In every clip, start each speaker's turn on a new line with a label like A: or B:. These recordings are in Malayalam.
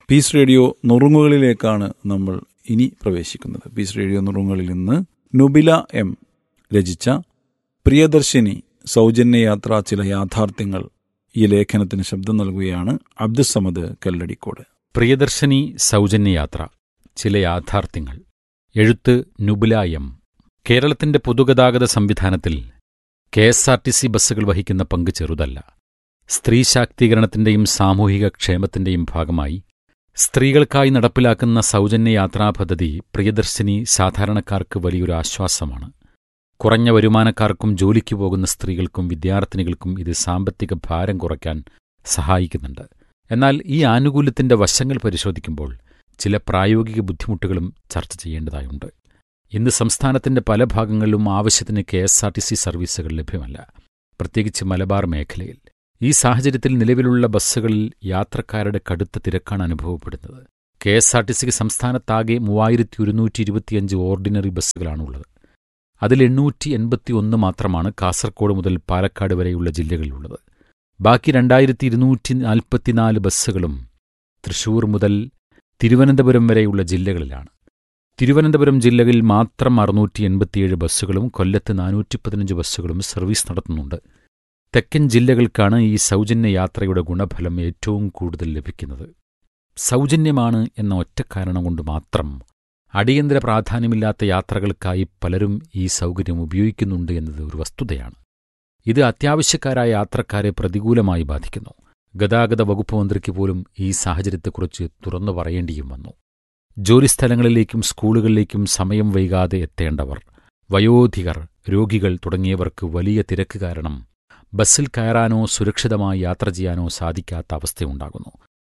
A: പീസ് റേഡിയോ നുറുങ്ങുകളിലേക്കാണ് നമ്മൾ ഇനി പ്രവേശിക്കുന്നത് പീസ് റേഡിയോ നുറുങ്ങുകളിൽ നിന്ന് നുബില എം രചിച്ച പ്രിയദർശിനി സൗജന്യ യാത്ര ചില യാഥാർത്ഥ്യങ്ങൾ ഈ ലേഖനത്തിന് ശബ്ദം നൽകുകയാണ് അബ്ദുസമദ് കല്ലടിക്കോട്
B: പ്രിയദർശിനി സൗജന്യയാത്ര ചില യാഥാർത്ഥ്യങ്ങൾ എഴുത്ത് നുബുല എം കേരളത്തിന്റെ പൊതുഗതാഗത സംവിധാനത്തിൽ K S R T C ബസ്സുകൾ വഹിക്കുന്ന പങ്ക് ചെറുതല്ല സ്ത്രീ ശാക്തീകരണത്തിന്റെയും സാമൂഹിക ക്ഷേമത്തിന്റെയും ഭാഗമായി സ്ത്രീകൾക്കായി നടപ്പിലാക്കുന്ന സൗജന്യ യാത്രാ പദ്ധതി പ്രിയദർശിനി സാധാരണക്കാർക്ക് വലിയൊരു ആശ്വാസമാണ് കുറഞ്ഞ വരുമാനക്കാർക്കും ജോലിക്ക് പോകുന്ന സ്ത്രീകൾക്കും വിദ്യാർത്ഥിനികൾക്കും ഇത് സാമ്പത്തിക ഭാരം കുറയ്ക്കാൻ സഹായിക്കുന്നുണ്ട് എന്നാൽ ഈ ആനുകൂല്യത്തിന്റെ വശങ്ങൾ പരിശോധിക്കുമ്പോൾ ചില പ്രായോഗിക ബുദ്ധിമുട്ടുകളും ചർച്ച ചെയ്യേണ്ടതായുണ്ട് ഇന്ന് സംസ്ഥാനത്തിന്റെ പല ഭാഗങ്ങളിലും ആവശ്യത്തിന് K S R T C സർവീസുകൾ ലഭ്യമല്ല പ്രത്യേകിച്ച് മലബാർ മേഖലയിൽ ഈ സാഹചര്യത്തിൽ നിലവിലുള്ള ബസ്സുകളിൽ യാത്രക്കാരുടെ കടുത്ത തിരക്കാണ് അനുഭവപ്പെടുന്നത് കെ എസ് ആർ ടി സിക്ക് സംസ്ഥാനത്താകെ മൂവായിരത്തി ഒരുന്നൂറ്റി ഇരുപത്തിയഞ്ച് ഓർഡിനറി ബസ്സുകളാണുള്ളത് അതിൽ എണ്ണൂറ്റി എൺപത്തി ഒന്ന് മാത്രമാണ് കാസർഗോഡ് മുതൽ പാലക്കാട് വരെയുള്ള ജില്ലകളിലുള്ളത് ബാക്കി രണ്ടായിരത്തി ഇരുന്നൂറ്റി നാൽപ്പത്തിനാല് ബസ്സുകളും തൃശൂർ മുതൽ തിരുവനന്തപുരം വരെയുള്ള ജില്ലകളിലാണ് തിരുവനന്തപുരം ജില്ലകളിൽ മാത്രം അറുന്നൂറ്റി എൺപത്തിയേഴ് ബസ്സുകളും കൊല്ലത്ത് നാനൂറ്റി പതിനഞ്ച് ബസ്സുകളും സർവീസ് നടത്തുന്നുണ്ട് തെക്കൻ ജില്ലകൾക്കാണ് ഈ സൗജന്യ യാത്രയുടെ ഗുണഫലം ഏറ്റവും കൂടുതൽ ലഭിക്കുന്നത് സൗജന്യമാണ് എന്ന ഒറ്റക്കാരണം കൊണ്ട് മാത്രം അടിയന്തര പ്രാധാന്യമില്ലാത്ത യാത്രകൾക്കായി പലരും ഈ സൗകര്യം ഉപയോഗിക്കുന്നുണ്ട് എന്നത് ഒരു വസ്തുതയാണ് ഇത് അത്യാവശ്യക്കാരായ യാത്രക്കാരെ പ്രതികൂലമായി ബാധിക്കുന്നു ഗതാഗത വകുപ്പ് മന്ത്രിക്ക് പോലും ഈ സാഹചര്യത്തെക്കുറിച്ച് തുറന്നു പറയേണ്ടിയും വന്നു ജോലിസ്ഥലങ്ങളിലേക്കും സ്കൂളുകളിലേക്കും സമയം വൈകാതെ എത്തേണ്ടവർ വയോധികർ രോഗികൾ തുടങ്ങിയവർക്ക് വലിയ തിരക്ക് കാരണം ബസ്സിൽ കയറാനോ സുരക്ഷിതമായി യാത്ര ചെയ്യാനോ സാധിക്കാത്ത അവസ്ഥയുണ്ടാകുന്നു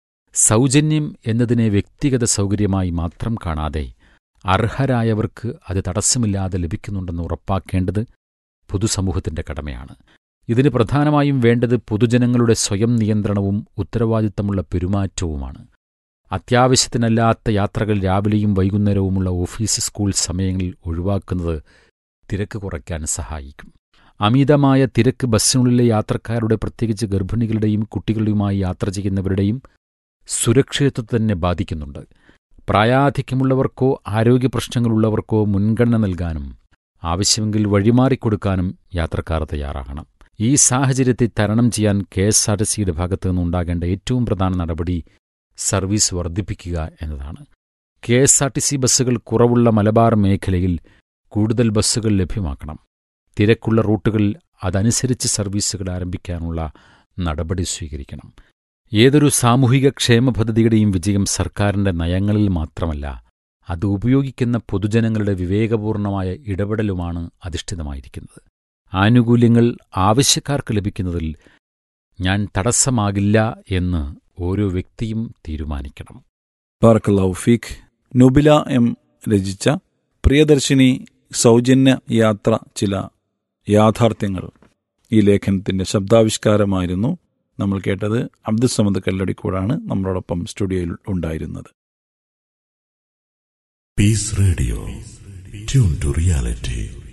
B: സൗജന്യം എന്നതിനെ വ്യക്തിഗത സൗകര്യമായി മാത്രം കാണാതെ അർഹരായവർക്ക് അത് തടസ്സമില്ലാതെ ലഭിക്കുന്നുണ്ടെന്ന് ഉറപ്പാക്കേണ്ടത് പൊതുസമൂഹത്തിന്റെ കടമയാണ് ഇതിന് പ്രധാനമായും വേണ്ടത് പൊതുജനങ്ങളുടെ സ്വയം നിയന്ത്രണവും ഉത്തരവാദിത്തമുള്ള പെരുമാറ്റവുമാണ് അത്യാവശ്യത്തിനല്ലാത്ത യാത്രകൾ രാവിലെയും വൈകുന്നേരവുമുള്ള ഓഫീസ് സ്കൂൾ സമയങ്ങളിൽ ഒഴിവാക്കുന്നത് തിരക്ക് കുറയ്ക്കാൻ സഹായിക്കും അമിതമായ തിരക്ക് ബസ്സിനുള്ളിലെ യാത്രക്കാരുടെ പ്രത്യേകിച്ച് ഗർഭിണികളുടെയും കുട്ടികളുടെയുമായി യാത്ര ചെയ്യുന്നവരുടെയും സുരക്ഷിതത്വത്തെ തന്നെ ബാധിക്കുന്നുണ്ട് പ്രായാധിക്യമുള്ളവർക്കോ ആരോഗ്യ പ്രശ്നങ്ങളുള്ളവർക്കോ മുൻഗണന നൽകാനും ആവശ്യമെങ്കിൽ വഴിമാറിക്കൊടുക്കാനും യാത്രക്കാർ തയ്യാറാകണം ഈ സാഹചര്യത്തെ തരണം ചെയ്യാൻ കെ എസ് ആർ ടി സിയുടെ ഭാഗത്തു നിന്നുണ്ടാകേണ്ട ഏറ്റവും പ്രധാന നടപടി സർവീസ് വർദ്ധിപ്പിക്കുക എന്നതാണ് K S R T C ബസ്സുകൾ കുറവുള്ള മലബാർ മേഖലയിൽ കൂടുതൽ ബസ്സുകൾ ലഭ്യമാക്കണം തിരക്കുള്ള റൂട്ടുകളിൽ അതനുസരിച്ച് സർവീസുകൾ ആരംഭിക്കാനുള്ള നടപടി സ്വീകരിക്കണം ഏതൊരു സാമൂഹിക ക്ഷേമ പദ്ധതിയുടെയും വിജയം സർക്കാരിന്റെ നയങ്ങളിൽ മാത്രമല്ല അത് ഉപയോഗിക്കുന്ന പൊതുജനങ്ങളുടെ വിവേകപൂർണമായ ഇടപെടലുമാണ് അധിഷ്ഠിതമായിരിക്കുന്നത് ആനുകൂല്യങ്ങൾ ആവശ്യക്കാർക്ക് ലഭിക്കുന്നതിൽ ഞാൻ തടസ്സമാകില്ല എന്ന് ഓരോ വ്യക്തിയും തീരുമാനിക്കണം
A: ബാറക്കല്ലാഹു ഫീഖ് നുബില എം രചിച്ച പ്രിയദർശിനി സൗജന്യ യാത്ര ചില യാഥാർത്ഥ്യങ്ങൾ ഈ ലേഖനത്തിന്റെ ശബ്ദാവിഷ്കാരമായിരുന്നു നമ്മൾ കേട്ടത് അബ്ദുസമദ് കല്ലടിക്കൂടാണ് നമ്മളോടൊപ്പം സ്റ്റുഡിയോയിൽ ഉണ്ടായിരുന്നത്
C: Peace Radio. Tune to reality.